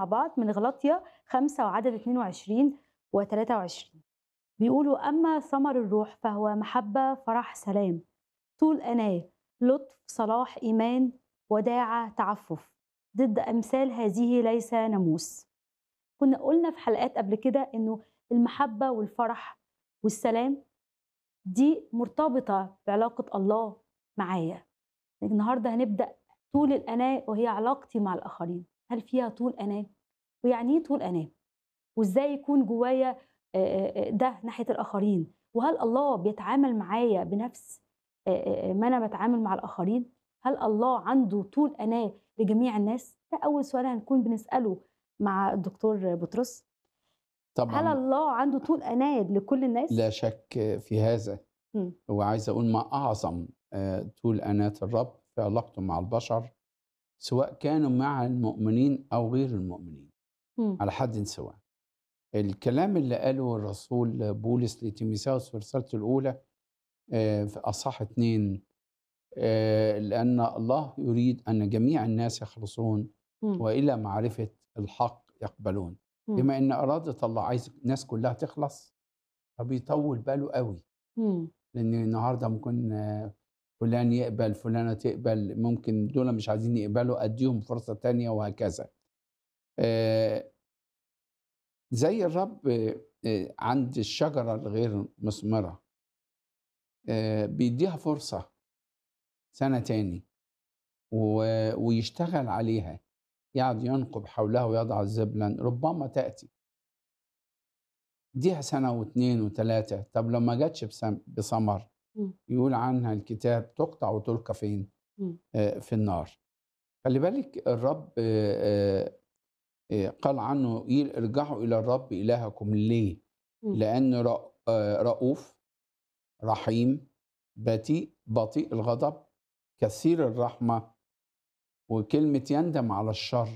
مع بعض من غلطية خمسة وعدد 22 و 23 بيقولوا أما ثمر الروح فهو محبة فرح سلام طول أناة لطف صلاح إيمان وداعة تعفف ضد أمثال هذه ليس ناموس كنا قلنا في حلقات قبل كده إنه المحبة والفرح والسلام دي مرتبطة بعلاقة الله معايا النهاردة هنبدأ طول الأناة وهي علاقتي مع الآخرين هل فيها طول أناة؟ ويعني إيه طول أناة؟ وإزاي يكون جوايا ده ناحية الآخرين؟ وهل الله بيتعامل معايا بنفس ما أنا بتعامل مع الآخرين؟ هل الله عنده طول أناة لجميع الناس؟ ده أول سؤال هنكون بنسأله مع الدكتور بطرس طبعا هل الله عنده طول أناة لكل الناس؟ لا شك في هذا مم. وعايز أقول ما أعظم آه، طول أناة الرب في علاقته مع البشر سواء كانوا مع المؤمنين أو غير المؤمنين مم. على حد سواء الكلام اللي قاله الرسول بولس لتيموثاوس في رسالته الأولى آه، في أصحاح اتنين آه، لأن الله يريد أن جميع الناس يخلصون مم. وإلى معرفة الحق يقبلون مم. بما أن إرادة الله عايز الناس كلها تخلص فبيطول باله قوي مم. لأن النهاردة ممكن آه، فلان يقبل فلانة تقبل ممكن دول مش عايزين يقبلوا أديهم فرصة تانية وهكذا آه، زي الرب آه، آه، عند الشجرة الغير مثمرة آه، بيديها فرصة سنة تاني و- ويشتغل عليها يقعد ينقب حولها ويضع الزبلا ربما تأتي ديها سنة واثنين وثلاثة طب لو ما جاتش بسم- بثمر مم. يقول عنها الكتاب تقطع وتلقى فين مم. آه، في النار خلي بالك الرب آه، آه، آه، قال عنه يل- ارجعوا إلى الرب إلهكم ليه مم. لأنه رأ- آه، رؤوف رحيم بطيء بطيء الغضب كثير الرحمة وكلمة يندم على الشر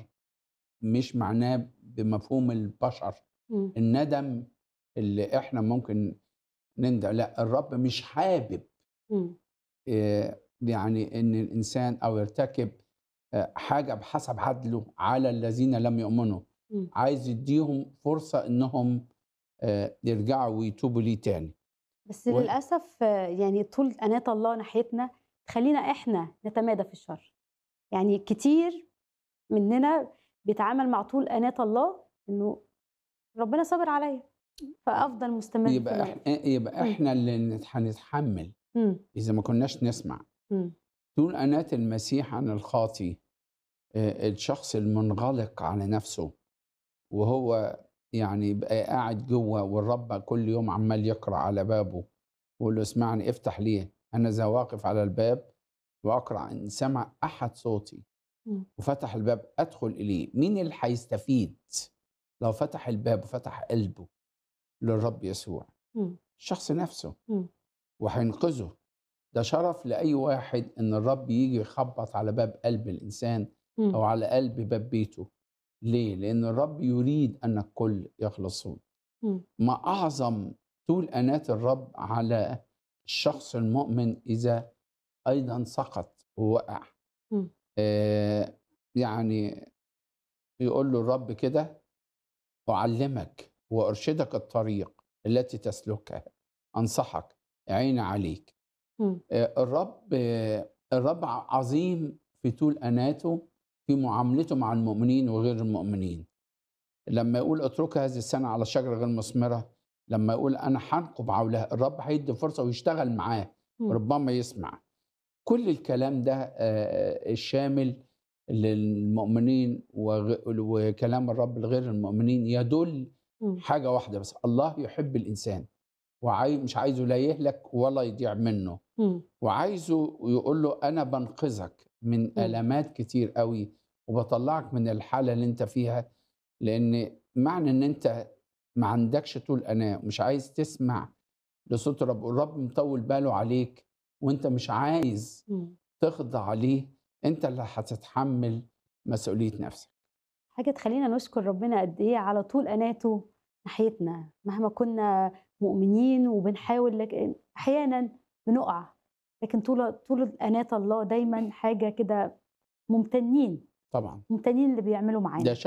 مش معناه بمفهوم البشر مم. الندم اللي احنا ممكن نندم لا الرب مش حابب مم. آه، يعني ان الانسان او يرتكب آه، حاجه بحسب عدله على الذين لم يؤمنوا مم. عايز يديهم فرصه انهم آه، يرجعوا ويتوبوا ليه تاني بس و- للأسف آه، يعني طول أناة الله ناحيتنا تخلينا إحنا نتمادى في الشر يعني كتير مننا بيتعامل مع طول أناة الله إنه ربنا صابر عليا فأفضل مستمر في يبقى الله. احنا يبقى مم. احنا اللي نت- هنتحمل مم. اذا ما كناش نسمع مم. طول أناة المسيح عن الخاطي آه، الشخص المنغلق على نفسه وهو يعني بقى قاعد جوه والرب كل يوم عمال يقرأ على بابه ويقول له اسمعني افتح ليه أنا ذا واقف على الباب وأقرأ إن سمع أحد صوتي مم. وفتح الباب أدخل إليه مين اللي هيستفيد لو فتح الباب وفتح قلبه للرب يسوع مم. الشخص نفسه مم. وهينقذه ده شرف لأي واحد إن الرب يجي يخبط على باب قلب الإنسان مم. أو على قلب باب بيته ليه؟ لأن الرب يريد أن الكل يخلصون مم. ما أعظم طول أناة الرب على الشخص المؤمن إذا أيضا سقط ووقع مم. آه يعني يقول له الرب كده أعلمك وأرشدك الطريق التي تسلكها أنصحك عين عليك مم. آه، الرب آه، الرب عظيم في طول أناته في معاملته مع المؤمنين وغير المؤمنين لما يقول اترك هذه السنة على شجرة غير مثمرة لما يقول أنا هنقب حولها الرب هيدي فرصة ويشتغل معاه مم. ربما يسمع كل الكلام ده آه، الشامل للمؤمنين وغ- وكلام الرب لغير المؤمنين يدل مم. حاجة واحدة بس الله يحب الإنسان وعاي مش عايزه لا يهلك ولا يضيع منه مم. وعايزه يقول له انا بنقذك من مم. المات كتير قوي وبطلعك من الحاله اللي انت فيها لان معنى ان انت ما عندكش طول اناه ومش عايز تسمع لصوت الرب والرب مطول باله عليك وانت مش عايز مم. تخضع ليه انت اللي هتتحمل مسؤوليه نفسك حاجة تخلينا نشكر ربنا قد إيه على طول أناته ناحيتنا مهما كنا مؤمنين وبنحاول لكن أحيانا بنقع لكن طول طول أناة الله دايما حاجة كده ممتنين طبعا ممتنين اللي بيعملوا معانا ده